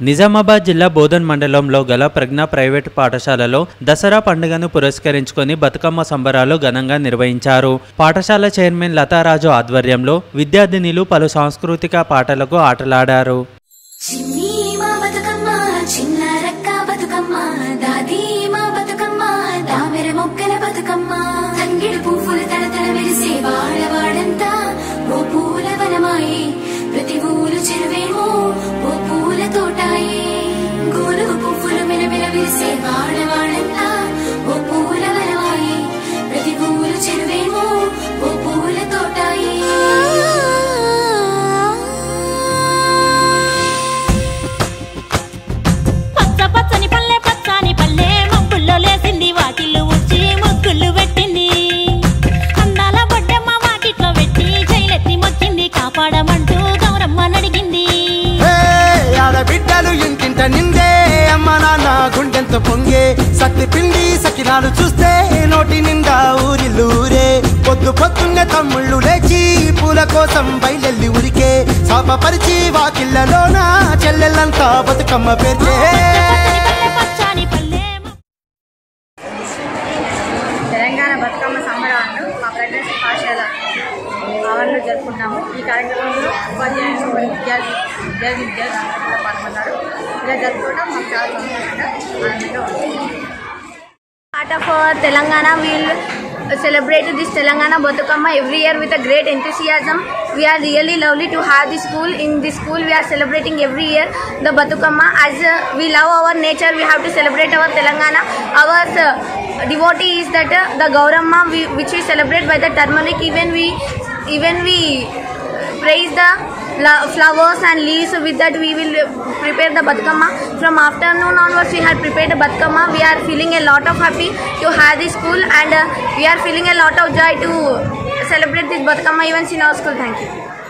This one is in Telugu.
నిజామాబాద్ జిల్లా బోధన్ మండలంలో గల ప్రజ్ఞ ప్రైవేట్ పాఠశాలలో దసరా పండుగను పురస్కరించుకొని బతుకమ్మ సంబరాలు ఘనంగా నిర్వహించారు పాఠశాల చైర్మన్ లతారాజు ఆధ్వర్యంలో విద్యార్థినిలు పలు సాంస్కృతిక పాటలకు ఆటలాడారు చిన్ని మా బతుకమ్మ చిన్న రక్క బతుకమ్మ దాది మా బతుకమ్మ దామెర మొక్కల బతుకమ్మ తంగిడు పువ్వులు తడతడ మెరిసే వాడవాడంతా ఓ పూల వనమాయే ప్రతి ఊరు చెరువేమో ఓ పూల తోటాయే గోనుగు పువ్వులు మెలమెల విరిసే వాడవాడంతా ఓ పూల వనమాయే ప్రతి ఊరు చెరువేమో ఓ పూల తోటాయే పచ్చ పచ్చని పల్లె పచ్చని పల్లె మబ్బుల్లో లేసింది వాకిళ్ళు ఊడ్చి ముగ్గులు పెట్టింది అందాల బొడ్డమ్మ వాకిట్లో పెట్టి జైలెత్తి మొక్కింది కాపాడమంటూ గౌరమ్మ నడిగింది హే, ఆడబిడ్డలు ఇంటింట నిందే అమ్మ నాన్న గుండెంత పొంగే సత్తి పిండి సకినాలు చూస్తే నోటి నిండా ఊరిల్లూరే పొద్దు పొద్దున్నే తమ్ముళ్ళు లేచి పూల కోసం బయలెల్లి ఉరికే శాపపరిచి వాకిళ్ళలోన చెల్లెళ్ళంతా బతుకమ్మ పేర్చే పచ్చని పల్లె పచ్చని పల్లె తెలంగాణ బతుకమ్మ సంబరాలను మా ప్రెగ్నెన్సీ పాఠశాల ఆవరణలో జరుపుకుంటాము ఈ కార్యక్రమంలో ఉపాధ్యాయులు మరియు విద్యార్థి విద్యార్థి విద్యార్థులు అందరూ కూడా పాల్గొన్నారు ఇలా జరుపుకోవడం మాకు చాలా సంతోషంగా ఆనందంగా ఉంది part of our Telangana, we'll celebrate this Telangana Botukama every year with a great enthusiasm. We are really lovely to have this school. In this school, we are celebrating every year the Batukama. As uh, we love our nature, we have to celebrate our Telangana. Our uh, devotee is that uh, the Gauramma, we, which we celebrate by the turmeric. Even we, even we praise the la- flowers and leaves with that we will uh, prepare the batkama from afternoon onwards we had prepared the batkama we are feeling a lot of happy to have this school and uh, we are feeling a lot of joy to celebrate this batkama events in our school thank you